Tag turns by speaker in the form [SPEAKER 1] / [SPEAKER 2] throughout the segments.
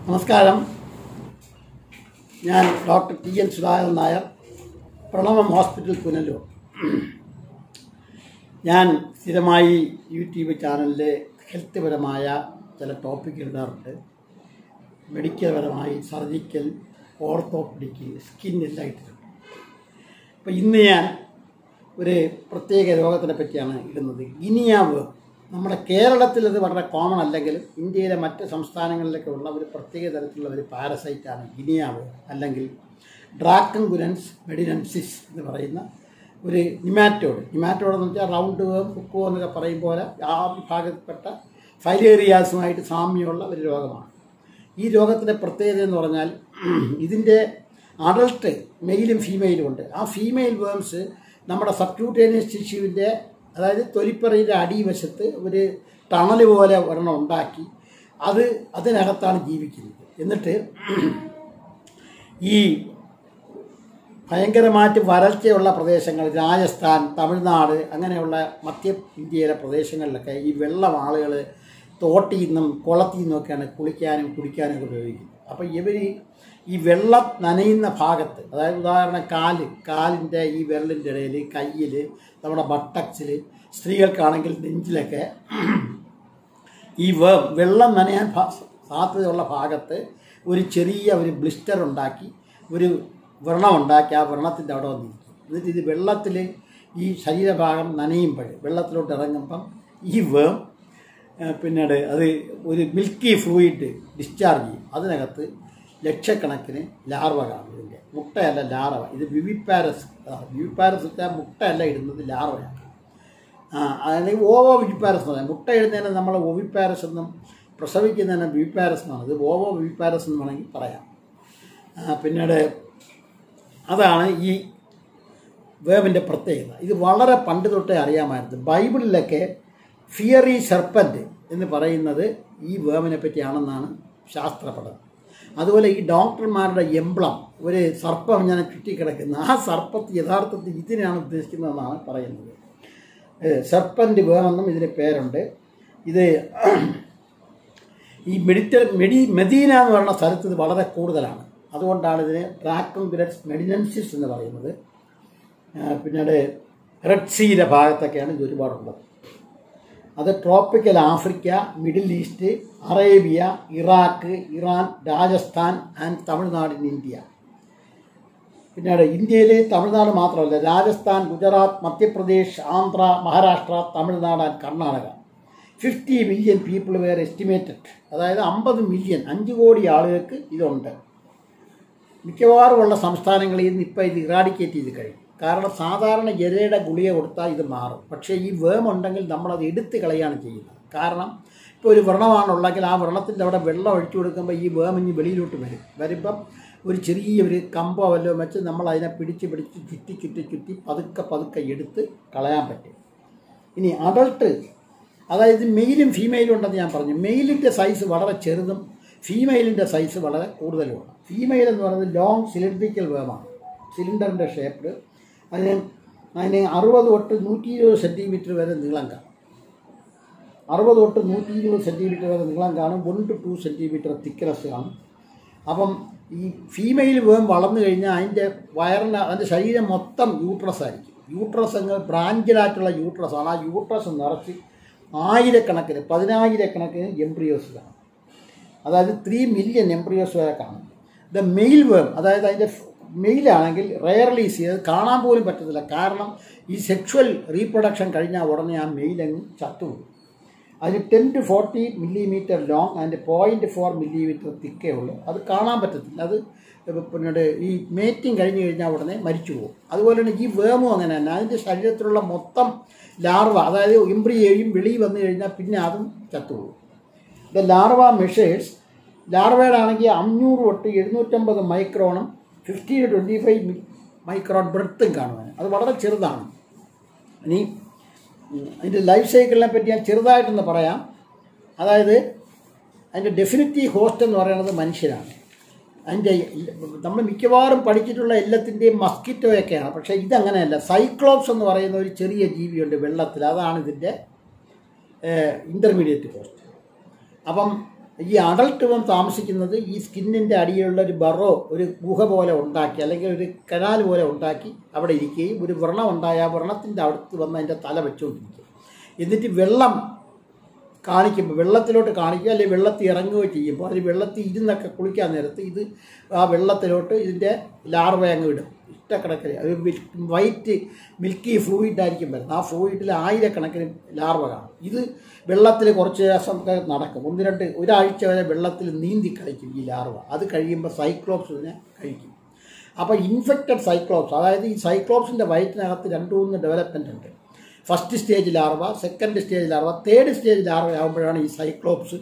[SPEAKER 1] നമസ്കാരം ഞാൻ doctor T N Sudhakaran Nair Pranavam hospital Punalur ഞാൻ സ്ഥിരമായി യൂട്യൂബ് ചാനലിൽ ഹെൽത്ത് പരമായ ചില ടോപ്പിക് ഇടാറുണ്ട് മെഡിക്കൽ പരമായി സർജിക്കൽ ഓർത്തോപെഡിക്ക് സ്കിൻ എല്ലാം ഇട്ടിട്ടുണ്ട് അപ്പോൾ ഇന്ന് ഞാൻ ഒരു പ്രത്യേക രോഗത്തിനെ പറ്റിയാണ് ഇടുന്നത് ഗിനിയാവ് നമ്മുടെ കേരളത്തിൽ ഇത് വളരെ കോമൺ അല്ലെങ്കിലും ഇന്ത്യയിലെ മറ്റ് സംസ്ഥാനങ്ങളിലൊക്കെ ഉള്ള ഒരു പ്രത്യേക തരത്തിലുള്ള ഒരു പാരസൈറ്റാണ് ഗിനിയാവ് അല്ലെങ്കിൽ ഡ്രാക്കൻഗുരൻസ് മെഡിനൻസിസ് എന്ന് പറയുന്ന ഒരു നിമാറ്റോഡ് നിമാറ്റോഡ് എന്ന് വെച്ചാൽ റൗണ്ട് വേം കുക്കോ എന്നൊക്കെ പറയും പോലെ ആ വിഭാഗത്തിൽപ്പെട്ട ഫൈലേറിയാസുമായിട്ട് സാമ്യമുള്ള ഒരു രോഗമാണ് ഈ രോഗത്തിൻ്റെ പ്രത്യേകത എന്ന് പറഞ്ഞാൽ ഇതിൻ്റെ അഡൾട്ട് മെയിലും ഫീമെയിലും ഉണ്ട് ആ ഫീമെയിൽ വേംസ് നമ്മുടെ സബ്ക്യൂട്ടേനിയസ് ടിഷ്യൂവിൻ്റെ അതായത് തൊലിപ്പറയുടെ അടിവശത്ത് ഒരു ടണൽ പോലെ ഒരെണ്ണം ഉണ്ടാക്കി അത് അതിനകത്താണ് ജീവിക്കുന്നത് എന്നിട്ട് ഈ ഭയങ്കരമായിട്ട് വരൾച്ചയുള്ള പ്രദേശങ്ങൾ രാജസ്ഥാൻ തമിഴ്നാട് അങ്ങനെയുള്ള മധ്യ ഇന്ത്യയിലെ പ്രദേശങ്ങളിലൊക്കെ ഈ വെള്ളം ആളുകൾ തോട്ടിൽ നിന്നും കുളത്തിൽ നിന്നൊക്കെയാണ് കുളിക്കാനും കുടിക്കാനും ഒക്കെ ഉപയോഗിക്കുന്നത് അപ്പോൾ ഇവർ ഈ വെള്ളം നനയുന്ന ഭാഗത്ത് അതായത് ഉദാഹരണം കാല് കാലിൻ്റെ ഈ വിരലിൻ്റെ ഇടയിൽ കയ്യിൽ നമ്മുടെ ബട്ടക്സിൽ സ്ത്രീകൾക്കാണെങ്കിൽ നെഞ്ചിലൊക്കെ ഈ വേ വെള്ളം നനയാൻ ഭാ- സാധ്യതയുള്ള ഭാഗത്ത് ഒരു ചെറിയ ഒരു ബ്ലിസ്റ്റർ ഉണ്ടാക്കി ഒരു വ്രണം ഉണ്ടാക്കി ആ വ്രണത്തിൻ്റെ അവിടെ വന്നിരിക്കും എന്നിട്ട് ഇത് വെള്ളത്തിൽ ഈ ശരീരഭാഗം നനയുമ്പോൾ വെള്ളത്തിലോട്ട് ഇറങ്ങുമ്പം ഈ വേം ഏഹ്, പിന്നീട് അത് ഒരു മിൽക്കി ഫ്ലൂയിഡ് ഡിസ്ചാർജ് ചെയ്യും അതിനകത്ത് ലക്ഷക്കണക്കിന് ലാർവ കാണും ഇതിൻ്റെ മുട്ടയല്ല ലാർവ ഇത് വിവിപാരസ് വിവിപാരസ് വെച്ചാൽ മുട്ടയല്ല ഇടുന്നത് ലാർവയാണ് ആ അല്ലെങ്കിൽ ഓവോ വിവിപാരസ് എന്ന് പറയാം മുട്ട ഇടുന്നതിന് നമ്മൾ ഒവിപാരസ് എന്നും പ്രസവിക്കുന്നതിന് വിവിപാരസ് എന്നാണ് ഇത് ഓവോ വിവിപാരസ് എന്ന് വേണമെങ്കിൽ പറയാം ആ, പിന്നീട് അതാണ് ഈ വേവിൻ്റെ പ്രത്യേകത ഇത് വളരെ പണ്ട് തൊട്ടേ അറിയാമായിരുന്നു ബൈബിളിലൊക്കെ ഫിയറി സെർപ്പൻ്റ് എന്ന് പറയുന്നത് ഈ വേവിനെ പറ്റിയാണെന്നാണ് ശാസ്ത്രപഠനം അതുപോലെ ഈ ഡോക്ടർമാരുടെ എംബ്ലം ഒരു സർപ്പം ഇങ്ങനെ ചുറ്റിക്കിടക്കുന്ന ആ സർപ്പത്ത് യഥാർത്ഥത്തിൽ ഇതിനാണ് ഉദ്ദേശിക്കുന്നതെന്നാണ് പറയുന്നത് സെർപ്പൻ്റ് വേമെന്നും ഇതിന് പേരുണ്ട് ഇത് ഈ മെഡിറ്റൽ മെഡി മെദീന എന്ന് പറയുന്ന സ്ഥലത്ത് ഇത് വളരെ കൂടുതലാണ് അതുകൊണ്ടാണ് ഇതിന് ട്രാക്കോഗ്രസ് മെഡിനൻസിസ് എന്ന് പറയുന്നത് ആ, പിന്നീട് റെഡ് സീയുടെ ഭാഗത്തൊക്കെയാണ് ഇത് ഒരുപാടുള്ളത് അത് tropical Africa middle east Arabia Iraq Iran Rajasthan and Tamil Nadu in India പിന്നീട് ഇന്ത്യയിൽ തമിഴ്നാട് മാത്രമല്ല Rajasthan Gujarat Madhya Pradesh Andhra Maharashtra Tamil Nadu and Karnataka fifty million people were estimated അതായത് അമ്പത് മില്യൺ അഞ്ച് കോടി ആളുകൾക്ക് ഇതുണ്ട് മിക്കവാറുമുള്ള സംസ്ഥാനങ്ങളിൽ നിന്ന് ഇപ്പോൾ ഇത് ഇറാഡിക്കേറ്റ് ചെയ്ത് കഴിയും കാരണം സാധാരണ ജരയുടെ ഗുളിക കൊടുത്താൽ ഇത് മാറും പക്ഷേ ഈ വേം ഉണ്ടെങ്കിൽ നമ്മളത് എടുത്ത് കളയാണ് ചെയ്യുന്നത് കാരണം ഇപ്പോൾ ഒരു വ്രണമാണുള്ളെങ്കിൽ ആ വ്രണത്തിൻ്റെ അവിടെ വെള്ളം ഒഴിച്ചു കൊടുക്കുമ്പോൾ ഈ വേമിഞ്ഞ് വെളിയിലോട്ട് വരും വരുമ്പം ഒരു ചെറിയ ഒരു കമ്പോ വല്ലതും വെച്ച് നമ്മൾ അതിനെ പിടിച്ച് പിടിച്ച് ചുറ്റി ചുറ്റി ചുറ്റി പതുക്കെ പതുക്കെ എടുത്ത് കളയാൻ പറ്റും ഇനി അഡൾട്ട് അതായത് മെയിലും ഫീമെയിലും ഉണ്ടെന്ന് ഞാൻ പറഞ്ഞു മെയിലിൻ്റെ സൈസ് വളരെ ചെറുതും ഫീമെയിലിൻ്റെ സൈസ് വളരെ കൂടുതലുമാണ് ഫീമെയിൽ എന്ന് പറയുന്നത് ലോങ് സിലിണ്ടറിക്കൽ വേമാണ് സിലിണ്ടറിൻ്റെ ഷേപ്പ് അതിന് അതിന് അറുപത് തൊട്ട് നൂറ്റി ഇരുപത് സെൻറ്റിമീറ്റർ വരെ നീളം കാണും അറുപത് തൊട്ട് നൂറ്റി ഇരുപത് സെൻറ്റിമീറ്റർ വരെ നീളം കാണും one to two centimetre thickness കാണും അപ്പം ഈ ഫീമെയിൽ വേം വളർന്നു കഴിഞ്ഞാൽ അതിൻ്റെ വയറിൻ്റെ അതിൻ്റെ ശരീരം മൊത്തം യൂട്രസ് ആയിരിക്കും യൂട്രസ് അങ്ങ് ബ്രാഞ്ചിലായിട്ടുള്ള യൂട്രസ് ആണ് ആ യൂട്രസ് നിറച്ച് ആയിരക്കണക്കിന് പതിനായിരക്കണക്കിന് എംബ്രിയോസ് കാണും അതായത് ത്രീ മില്യൺ എംബ്രിയോസ് വരെ കാണും ദ മെയിൽ വേം അതായത് അതിൻ്റെ മെയിലാണെങ്കിൽ റെയർലി ചെയ്ത് കാണാൻ പോലും പറ്റത്തില്ല കാരണം ഈ സെക്ഷുവൽ റീപ്രൊഡക്ഷൻ കഴിഞ്ഞാൽ ഉടനെ ആ മെയിലങ്ങ് ചത്തുപോകും അതിന് ten to forty millimetre long അതിൻ്റെ പോയിൻറ്റ് ഫോർ മില്ലിമീറ്റർ തിക്കേ ഉള്ളൂ അത് കാണാൻ പറ്റത്തില്ല അത് പിന്നീട് ഈ മേറ്റിംഗ് കഴിഞ്ഞ് കഴിഞ്ഞാൽ ഉടനെ മരിച്ചു പോകും അതുപോലെ തന്നെ ഈ വേമും അങ്ങനെ തന്നെ അതിൻ്റെ ശരീരത്തിലുള്ള മൊത്തം ലാർവ അതായത് ഇംബ്രിയേയും വെളിയിൽ വന്നു കഴിഞ്ഞാൽ പിന്നെ അതും ചത്തുപോകും ദ ലാർവ മെഷേഴ്സ് ലാർവയുടെ ആണെങ്കിൽ അഞ്ഞൂറ് തൊട്ട് എഴുന്നൂറ്റമ്പത് മൈക്രോണും fifty to twenty five micron ബ്രെത്തും കാണുവാൻ അത് വളരെ ചെറുതാണ് ഇനി ഉം, അതിൻ്റെ ലൈഫ് സൈക്കിളിനെ പറ്റി ഞാൻ ചെറുതായിട്ടൊന്ന് പറയാം അതായത് അതിൻ്റെ ഡെഫിനിറ്റീവ് ഹോസ്റ്റ് എന്ന് പറയുന്നത് മനുഷ്യരാണ് അതിൻ്റെ നമ്മൾ മിക്കവാറും പഠിച്ചിട്ടുള്ള എല്ലാത്തിൻ്റെയും മസ്കിറ്റോയൊക്കെയാണ് പക്ഷേ ഇതങ്ങനെയല്ല സൈക്ലോപ്സ് എന്ന് പറയുന്ന ഒരു ചെറിയ ജീവിയുണ്ട് വെള്ളത്തിൽ അതാണ് ഇതിൻ്റെ ഇൻ്റർമീഡിയറ്റ് ഹോസ്റ്റ് അപ്പം ഈ അഡൾട്ട് വം താമസിക്കുന്നത് ഈ സ്കിന്നിൻ്റെ അടിയിലുള്ള ഒരു ബറോ ഒരു ഗുഹ പോലെ ഉണ്ടാക്കി അല്ലെങ്കിൽ ഒരു കനാൽ പോലെ ഉണ്ടാക്കി അവിടെ ഇരിക്കുകയും ഒരു വ്രണം ഉണ്ടായ ആ വ്രണത്തിൻ്റെ അടുത്ത് വന്ന് അതിൻ്റെ തല വെച്ചുകൊണ്ടിരിക്കും എന്നിട്ട് വെള്ളം കാണിക്കുമ്പോൾ വെള്ളത്തിലോട്ട് കാണിക്കുക അല്ലെങ്കിൽ വെള്ളത്തിൽ ഇറങ്ങുകയോ ചെയ്യുമ്പോൾ അതിൽ വെള്ളത്തിൽ ഇരുന്നൊക്കെ കുളിക്കാൻ നേരത്ത് ഇത് ആ വെള്ളത്തിലോട്ട് ഇതിൻ്റെ ലാർവ അങ്ങ് വിടും ഇഷ്ടക്കണക്കിന് അത് വൈറ്റ് മിൽക്കി ഫ്ലൂയിഡ് ആയിരിക്കും വരുന്നത് ആ ഫ്ലൂയിഡിൽ ആയിരക്കണക്കിന് ലാർവ കാണും ഇത് വെള്ളത്തിൽ കുറച്ച് ദിവസം ഒക്കെ നടക്കും ഒന്ന് രണ്ട് ഒരാഴ്ച വരെ വെള്ളത്തിൽ നീന്തി കളിക്കും ഈ ലാർവ അത് കഴിയുമ്പോൾ സൈക്ലോപ്സ് ഇതിനെ കഴിക്കും അപ്പോൾ ഇൻഫെക്റ്റഡ് സൈക്ലോപ്സ് അതായത് ഈ സൈക്ലോപ്സിൻ്റെ വയറ്റിനകത്ത് രണ്ട് മൂന്ന് ഡെവലപ്മെൻ്റ് ഉണ്ട് first stage larva second stage larva third stage larva ആകുമ്പോഴാണ് ഈ സൈക്ലോപ്സ്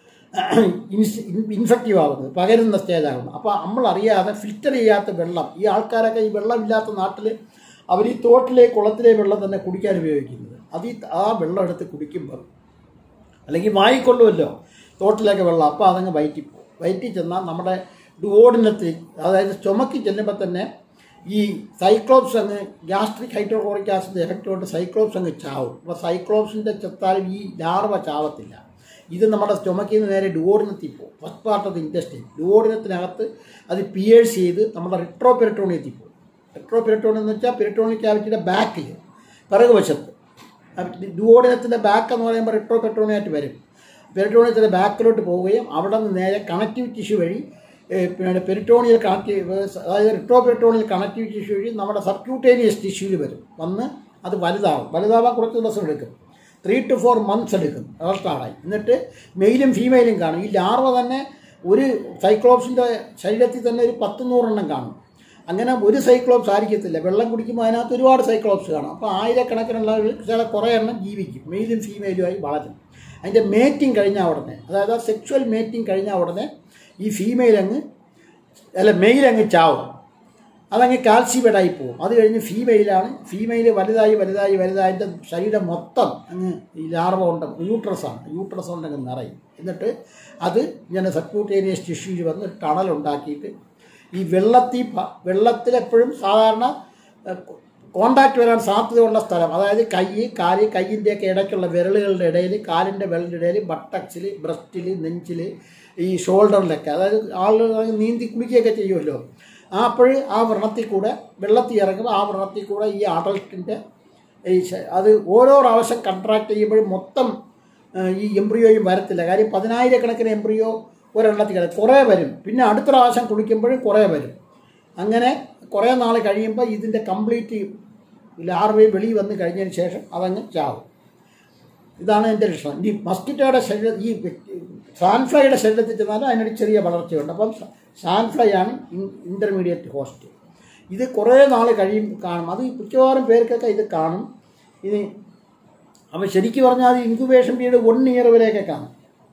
[SPEAKER 1] ഇൻഫെക്റ്റീവ് ആകുന്നത് പകരുന്ന സ്റ്റേജ് ആകുന്നത് അപ്പോൾ നമ്മൾ അറിയാതെ ഫിൽറ്റർ ചെയ്യാത്ത വെള്ളം ഈ ആൾക്കാരൊക്കെ ഈ വെള്ളമില്ലാത്ത നാട്ടിൽ അവർ ഈ തോട്ടിലെ കുളത്തിലെ വെള്ളം തന്നെ കുടിക്കാൻ ഉപയോഗിക്കുന്നത് അത് ഈ ആ വെള്ളം എടുത്ത് കുടിക്കുമ്പോൾ അല്ലെങ്കിൽ വായിക്കൊള്ളുമല്ലോ തോട്ടിലേക്ക് വെള്ളം അപ്പോൾ അതങ്ങ് വയറ്റിൽ പോകും വയറ്റിൽ ചെന്നാൽ നമ്മുടെ ഡുവോഡിനത്തിൽ അതായത് ചുമക്കി ചെല്ലുമ്പോൾ തന്നെ ഈ സൈക്ലോപ്സ് അങ്ങ് ഗ്യാസ്ട്രിക് ഹൈഡ്രോക്ലോറിക് ആസിഡ് എഫക്റ്റ് കൊണ്ട് സൈക്ലോപ്സ് അങ്ങ് ചാവും അപ്പോൾ സൈക്ലോപ്സിൻ്റെ ചെത്താലും ഈ ലാർവ ചാവത്തില്ല ഇത് നമ്മുടെ സ്റ്റൊമക്കിൽ നിന്ന് നേരെ ഡുവോഡിനത്തിൽ പോകും first part of the industry ഡുവോഡിനത്തിനകത്ത് അത് പിയേഴ്സ് ചെയ്ത് നമ്മുടെ റിട്രോ പെരിട്ടോണിയത്തിൽ പോകും റിട്രോ പെരിട്ടോണിയം എന്ന് വെച്ചാൽ പെരിട്ടോണിക് ക്യാവിറ്റിയുടെ ബാക്കിൽ പിറകുവശത്ത് ഡുവോഡിനത്തിൻ്റെ ബാക്ക് എന്ന് പറയുമ്പോൾ റിട്രോ പെട്രോണിയായിട്ട് വരും പെരിട്ടോണിയത്തിൻ്റെ ബാക്കിലോട്ട് പോവുകയും അവിടെ നിന്ന് നേരെ കണക്റ്റീവ് ടിഷ്യൂ വഴി ഏഹ്, പിന്നെ പെരിട്ടോണിയൽ കണക്റ്റീവ് അതായത് റിട്രോ പെരിട്ടോണിയൽ കണക്റ്റീവ് ടിഷ്യൂ വഴി നമ്മുടെ സബ്ക്യൂട്ടേനിയസ് ടിഷ്യൂവിൽ വരും വന്ന് അത് വലുതാവും വലുതാവാൻ കുറച്ച് ദിവസം എടുക്കും ത്രീ ടു ഫോർ മന്ത്സ് എടുക്കും അഡൾട്ടായി എന്നിട്ട് മെയിലും ഫീമെയിലും കാണും ഈ ലാർവ തന്നെ ഒരു സൈക്ലോപ്സിൻ്റെ ശരീരത്തിൽ തന്നെ ഒരു പത്ത് നൂറെണ്ണം കാണും അങ്ങനെ ഒരു സൈക്ലോപ്സ് ആയിരിക്കത്തില്ല വെള്ളം കുടിക്കുമ്പോൾ അതിനകത്ത് ഒരുപാട് സൈക്ലോപ്സ് കാണും അപ്പോൾ ആയിരക്കണക്കിനുള്ള ചില കുറേ എണ്ണം ജീവിക്കും മെയിലും ഫീമെയിലുമായി വളരും അതിൻ്റെ മേറ്റിംഗ് കഴിഞ്ഞ ഉടനെ അതായത് സെക്ഷുവൽ മേറ്റിംഗ് കഴിഞ്ഞ ഉടനെ ഈ ഫീമെയിൽ അങ്ങ് അല്ല മെയിൽ അങ്ങ് ചാവും അതങ്ങ് കാൽസ്യബെഡായി പോകും അത് കഴിഞ്ഞ് ഫീമെയിലാണ് ഫീമെയിൽ വലുതായി വലുതായി വലുതായി അതിൻ്റെ ശരീരം മൊത്തം അങ്ങ് ഈ ലാർവ ഉണ്ട് യൂട്രസാണ് യൂട്രസ് ഉണ്ടങ്ങ് നിറയും എന്നിട്ട് അത് ഇങ്ങനെ സബ്ക്യൂട്ടേനിയസ് ടിഷ്യൂവിൽ വന്ന് ടണൽ ഉണ്ടാക്കിയിട്ട് ഈ വെള്ളത്തിൽ പ- വെള്ളത്തിലെപ്പോഴും സാധാരണ കോണ്ടാക്ട് വരാൻ സാധ്യതയുള്ള സ്ഥലം അതായത് കൈ കാല് കൈയിൻ്റെയൊക്കെ ഇടയ്ക്കുള്ള വിരലുകളുടെ ഇടയിൽ കാലിൻ്റെ വിരലിൻ്റെ ഇടയിൽ ബട്ടക്സിൽ ബ്രസ്റ്റിൽ നെഞ്ചിൽ ഈ ഷോൾഡറിലൊക്കെ അതായത് ആളുകൾ നീന്തി കുളിക്കുകയൊക്കെ ചെയ്യുമല്ലോ ആ അപ്പോൾ ആ വ്രണത്തിൽ കൂടെ വെള്ളത്തിൽ ഇറങ്ങുമ്പോൾ ആ വ്രണത്തിൽ കൂടെ ഈ അഡൾട്ടിൻ്റെ ഈ ശ- അത് ഓരോ പ്രാവശ്യം കൺട്രാക്ട് ചെയ്യുമ്പോഴും മൊത്തം ആ, ഈ എംബ്രിയോയും വരത്തില്ല കാര്യം പതിനായിരക്കണക്കിന് എംബ്രിയോ ഒരെണ്ണത്തിൽ കിടക്കും കുറേ വരും പിന്നെ അടുത്ത പ്രാവശ്യം കുളിക്കുമ്പോഴും കുറേ വരും അങ്ങനെ കുറേ നാൾ കഴിയുമ്പോൾ ഇതിൻ്റെ കംപ്ലീറ്റ് ലാർവയും വെളിയിൽ വന്ന് കഴിഞ്ഞതിന് ശേഷം അതങ്ങ് ചാവും ഇതാണ് എൻ്റെ ലക്ഷണം ഈ മസ്കിറ്റോയുടെ ശരീരം ഈ സാൻഫ്ലൈയുടെ ശരീരത്തിൽ ചെന്നാലും അതിനൊരു ചെറിയ വളർച്ചയുണ്ട് അപ്പം സാൻഫ്ലൈ ആണ് ഇൻ്റർമീഡിയറ്റ് ഹോസ്റ്റ് ഇത് കുറേ നാൾ കഴിയും കാണും അത് മിക്കവാറും പേർക്കൊക്കെ ഇത് കാണും ഇനി അപ്പം ശരിക്കും പറഞ്ഞാൽ അത് ഇൻക്യുബേഷൻ പീരീഡ് വൺ ഇയർ വരെയൊക്കെ കാണും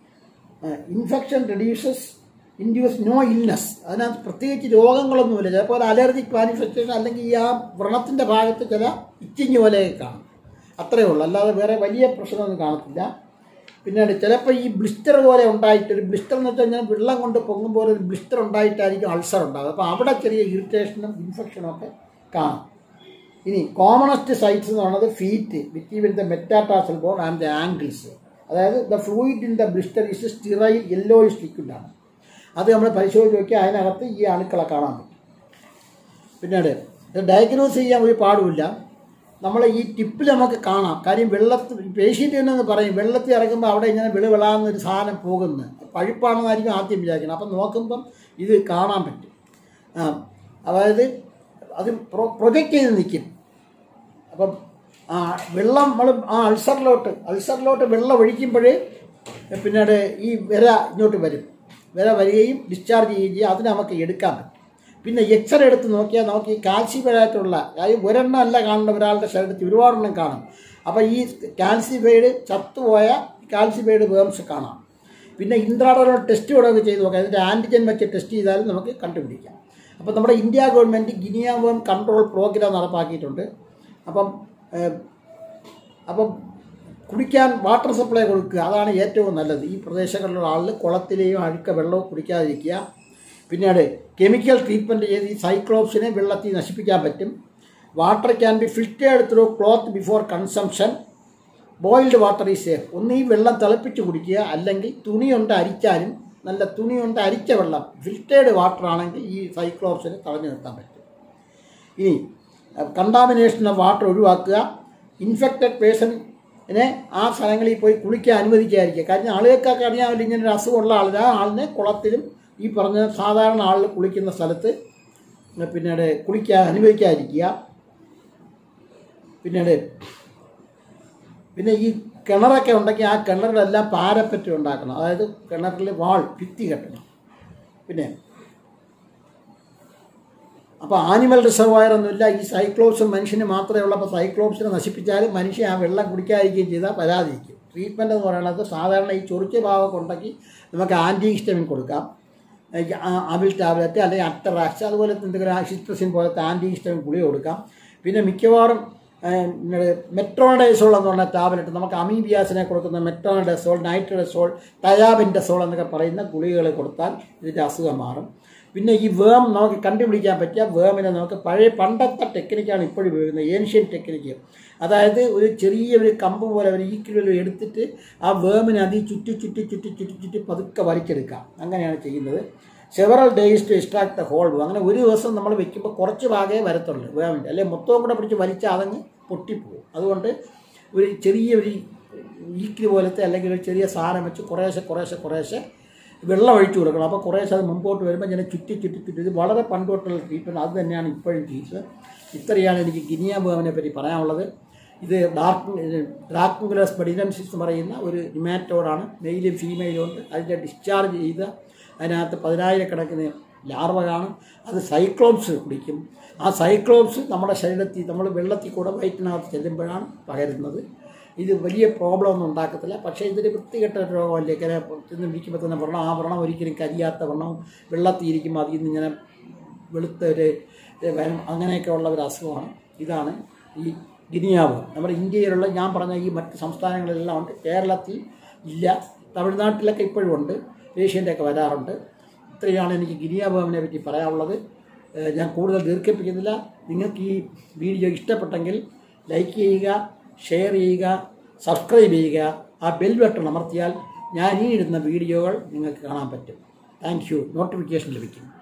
[SPEAKER 1] infection reduces induce no illness അതിനകത്ത് പ്രത്യേകിച്ച് രോഗങ്ങളൊന്നുമില്ല ചിലപ്പോൾ ഒരു അലർജിക് മാനിഫെസ്റ്റേഷൻ അല്ലെങ്കിൽ ഈ ആ വ്രണത്തിൻ്റെ ഭാഗത്ത് ചില ഇച്ചിങ് പോലെയൊക്കെ കാണും അത്രയേ ഉള്ളൂ അല്ലാതെ വേറെ വലിയ പ്രശ്നമൊന്നും കാണത്തില്ല പിന്നീട് ചിലപ്പോൾ ഈ ബ്ലിസ്റ്റർ പോലെ ഉണ്ടായിട്ട് ഒരു ബ്ലിസ്റ്റർ എന്ന് വെച്ചാൽ ഞാൻ വെള്ളം കൊണ്ട് പൊങ്ങുമ്പോൾ ഒരു ബ്ലിസ്റ്റർ ഉണ്ടായിട്ടായിരിക്കും അൾസർ ഉണ്ടാകുക അപ്പോൾ അവിടെ ചെറിയ ഇറിറ്റേഷനും ഇൻഫെക്ഷനും ഒക്കെ കാണും ഇനി കോമണസ്റ്റ് സൈറ്റ്സ് എന്ന് പറയുന്നത് feet between the metatarsal bone and the ankles അതായത് the fluid in the blister is sterile yellowish ലിക്വിഡാണ് അത് നമ്മൾ പരിശോധിച്ച് നോക്കിയാൽ അതിനകത്ത് ഈ അണുക്കളെ കാണാൻ പറ്റും പിന്നീട് ഇത് ഡയഗ്നോസ് ചെയ്യാൻ ഒരു പാടുമില്ല നമ്മൾ ഈ ടിപ്പിൽ നമുക്ക് കാണാം കാര്യം വെള്ളത്തിൽ പേഷ്യൻ്റ് എന്ന് പറയും വെള്ളത്തിൽ ഇറങ്ങുമ്പോൾ അവിടെ ഇങ്ങനെ വെളുവിളാന്നൊരു സാധനം പോകുന്നു പഴുപ്പാണെന്നായിരിക്കും ആദ്യം വിചാരിക്കണം അപ്പം നോക്കുമ്പം ഇത് കാണാൻ പറ്റും ആ, അതായത് അത് പ്രൊ പ്രൊജക്റ്റ് ചെയ്ത് നിൽക്കും അപ്പം ആ വെള്ളം നമ്മൾ ആ അൾസറിലോട്ട് അൾസറിലോട്ട് വെള്ളം ഒഴിക്കുമ്പോൾ പിന്നീട് ഈ വിര ഇങ്ങോട്ട് വരും വിര വരികയും ഡിസ്ചാർജ് ചെയ്യുകയും ചെയ്യും അത് നമുക്ക് എടുക്കാൻ പറ്റും പിന്നെ എക്സ്റേ എടുത്ത് നോക്കിയാൽ നമുക്ക് ഈ കാൽസ്യഫൈഡായിട്ടുള്ള അതായത് ഒരെണ്ണം അല്ല കാണുന്ന ഒരാളുടെ ശരീരത്തിൽ ഒരുപാടെണ്ണം കാണും അപ്പോൾ ഈ കാൽസ്യഫൈഡ് ചത്തുപോയ കാൽസ്യഫൈഡ് വേംസ് കാണാം പിന്നെ ഇൻട്രാഡോറൽ ടെസ്റ്റ് കൂടെ ഒക്കെ ചെയ്ത് നോക്കാം അതിൻ്റെ ആൻറ്റിജൻ വെച്ച് ടെസ്റ്റ് ചെയ്താലും നമുക്ക് കണ്ടുപിടിക്കാം അപ്പോൾ നമ്മുടെ India government guinea worm control programme നടപ്പാക്കിയിട്ടുണ്ട് അപ്പം ഏഹ്, അപ്പം കുടിക്കാൻ വാട്ടർ സപ്ലൈ കൊടുക്കുക അതാണ് ഏറ്റവും നല്ലത് ഈ പ്രദേശങ്ങളിലുള്ള ആളിൽ കുളത്തിലെയും അഴുക്ക വെള്ളവും കുടിക്കാതിരിക്കുക പിന്നീട് കെമിക്കൽ ട്രീറ്റ്മെൻറ്റ് ചെയ്ത് ഈ സൈക്ലോപ്സിനെ വെള്ളത്തിൽ നശിപ്പിക്കാൻ പറ്റും water can be filtered through cloth before consumption boiled water ഈ സേഫ് ഒന്ന് ഈ വെള്ളം തിളപ്പിച്ച് കുടിക്കുക അല്ലെങ്കിൽ തുണി കൊണ്ട് അരിച്ചാലും നല്ല തുണി കൊണ്ട് അരിച്ച വെള്ളം ഫിൽറ്റേഡ് വാട്ടർ ആണെങ്കിൽ ഈ സൈക്ലോപ്സിനെ തടഞ്ഞു നിർത്താൻ പറ്റും ഇനി കണ്ടാമിനേഷൻ ഓഫ് വാട്ടർ ഒഴിവാക്കുക ഇൻഫെക്റ്റഡ് പേഴ്സണിനെ ആ സ്ഥലങ്ങളിൽ പോയി കുളിക്കാൻ അനുവദിക്കാതിരിക്കുക കാരണം ആളുകൾക്കൊക്കെ അറിയാമല്ലോ ഇങ്ങനെ ഒരു അസുഖമുള്ള ആളിന് ആ ആളിനെ കുളത്തിലും ഈ പറഞ്ഞ സാധാരണ ആളിൽ കുളിക്കുന്ന സ്ഥലത്ത് പിന്നീട് കുളിക്കാൻ അനുവദിക്കാതിരിക്കുക പിന്നീട് പിന്നെ ഈ കിണറൊക്കെ ഉണ്ടെങ്കിൽ ആ കിണറിലെല്ലാം പാരപ്പറ്റ് ഉണ്ടാക്കണം അതായത് കിണറിൽ വാൾ ഭിത്തി കെട്ടണം പിന്നെ അപ്പോൾ ആനിമൽ റിസർവയർ ഒന്നുമില്ല ഈ സൈക്ലോപ്സ് മനുഷ്യന് മാത്രമേ ഉള്ളൂ അപ്പോൾ സൈക്ലോപ്സിനെ നശിപ്പിച്ചാലും മനുഷ്യൻ ആ വെള്ളം കുടിക്കാതിരിക്കുകയും ചെയ്താൽ പരാതിരിക്കും ട്രീറ്റ്മെൻറ്റ് എന്ന് പറയുന്നത് സാധാരണ ഈ ചൊറിച്ച ഭാഗമൊക്കെ ഉണ്ടെങ്കിൽ നമുക്ക് ആൻറ്റി ഹിസ്റ്റമിൻ കൊടുക്കാം ഈ ആ- അവിൽ ടാബ്ലറ്റ് അല്ലെങ്കിൽ അട്ടറാക്സ് അതുപോലെ എന്തെങ്കിലും ആഷിസ്ട്രസിൻ പോലത്തെ ആൻറ്റി ഹിസ്റ്റമിൻ ഗുളിക കൊടുക്കാം പിന്നെ മിക്കവാറും മെട്രോണഡൈസോൾ എന്ന് പറഞ്ഞ ടാബ്ലറ്റ് നമുക്ക് അമീബിയാസിനെ കൊടുക്കുന്ന മെട്രോണഡൈസോൾ നൈട്രഡസോൾ തയാബിൻഡസോൾ എന്നൊക്കെ പറയുന്ന ഗുളികകൾ കൊടുത്താൽ ഇതിൻ്റെ അസുഖം മാറും പിന്നെ ഈ വേം നമുക്ക് കണ്ടുപിടിക്കാൻ പറ്റിയ വേമിനെ നമുക്ക് പഴയ പണ്ടത്തെ ടെക്നിക്കാണ് ഇപ്പോഴും ഉപയോഗിക്കുന്നത് ഏൻഷ്യൻ ടെക്നിക്ക് അതായത് ഒരു ചെറിയ ഒരു കമ്പ് പോലെ ഒരു ഈക്കിലോ എടുത്തിട്ട് ആ വേമിനെ അതിൽ ചുറ്റി ചുറ്റി ചുറ്റി ചുറ്റി ചുറ്റി പതുക്കെ വലിച്ചെടുക്കാം അങ്ങനെയാണ് ചെയ്യുന്നത് several days to extract the whole അങ്ങനെ ഒരു ദിവസം നമ്മൾ വെക്കുമ്പോൾ കുറച്ച് ഭാഗമേ വരത്തുള്ളൂ വേമിൻ്റെ അല്ലെങ്കിൽ മൊത്തവും കൂടെ പിടിച്ച് വലിച്ചാൽ അതങ്ങ് പൊട്ടിപ്പോകും അതുകൊണ്ട് ഒരു ചെറിയ ഒരു ഈക്കിൽ പോലത്തെ അല്ലെങ്കിൽ ഒരു ചെറിയ സാധനം വെച്ച് കുറേശ്ശെ കുറേശ്ശെ കുറേശ്ശെ വെള്ളം ഒഴിച്ചു കൊടുക്കണം അപ്പോൾ കുറേശ്ശെ അത് മുമ്പോട്ട് വരുമ്പോൾ ഇങ്ങനെ ചുറ്റി ചുറ്റി ചുറ്റി ഇത് വളരെ പണ്ടോട്ടുള്ള ട്രീറ്റ്മെൻറ്റ് അത് തന്നെയാണ് ഇപ്പോഴും ചെയ്യുന്നത് ഇത്രയാണ് എനിക്ക് ഗിനിയ ബേമിനെ പറ്റി പറയാനുള്ളത് ഇത് ഡാർക്ക് ഡ്രാക്കുലസ് പെഡിനൻസിസ് എന്ന് പറയുന്ന ഒരു നിമാറ്റോഡാണ് മെയിലും ഫീമെയിലും ഉണ്ട് അതിൻ്റെ ഡിസ്ചാർജ് ചെയ്ത് അതിനകത്ത് പതിനായിരക്കണക്കിന് ലാർവ കാണും അത് സൈക്ലോപ്സ് കുടിക്കും ആ സൈക്ലോപ്സ് നമ്മുടെ ശരീരത്തിൽ നമ്മൾ വെള്ളത്തിൽ കൂടെ വയറ്റിനകത്ത് ചെല്ലുമ്പോഴാണ് പകരുന്നത് ഇത് വലിയ പ്രോബ്ലം ഒന്നും ഉണ്ടാക്കത്തില്ല പക്ഷേ ഇതൊരു വൃത്തികെട്ട ഒരു രോഗമല്ലേ ഇങ്ങനെ ചെന്ന് ഇരിക്കുമ്പോൾ തന്നെ വ്രണം ആ വ്രണം ഒരിക്കലും കരിയാത്ത വ്രണവും വെള്ളത്തിൽ ഇരിക്കുമ്പോൾ അതിൽ നിന്ന് ഇങ്ങനെ വെളുത്ത ഒരു ഒരു വരം അങ്ങനെയൊക്കെ ഉള്ള ഒരു അസുഖമാണ് ഇതാണ് ഈ ഗിനിയാവ് നമ്മുടെ ഇന്ത്യയിലുള്ള ഞാൻ പറഞ്ഞ ഈ മറ്റ് സംസ്ഥാനങ്ങളിലെല്ലാം ഉണ്ട് കേരളത്തിൽ ഇല്ല തമിഴ്നാട്ടിലൊക്കെ ഇപ്പോഴും ഉണ്ട് ഏഷ്യൻ്റെയൊക്കെ വരാറുണ്ട് ഇത്രയാണ് എനിക്ക് ഗിനിയാബാമിനെ പറ്റി പറയാനുള്ളത് ഏഹ് ഞാൻ കൂടുതൽ ദീർഘിപ്പിക്കുന്നില്ല നിങ്ങൾക്ക് ഈ വീഡിയോ ഇഷ്ടപ്പെട്ടെങ്കിൽ ലൈക്ക് ചെയ്യുക ഷെയർ ചെയ്യുക സബ്സ്ക്രൈബ് ചെയ്യുക ആ ബെൽ ബട്ടൺ അമർത്തിയാൽ ഞാൻ ഈ ഇടുന്ന വീഡിയോകൾ നിങ്ങൾക്ക് കാണാൻ പറ്റും താങ്ക് യു നോട്ടിഫിക്കേഷൻ ലഭിക്കും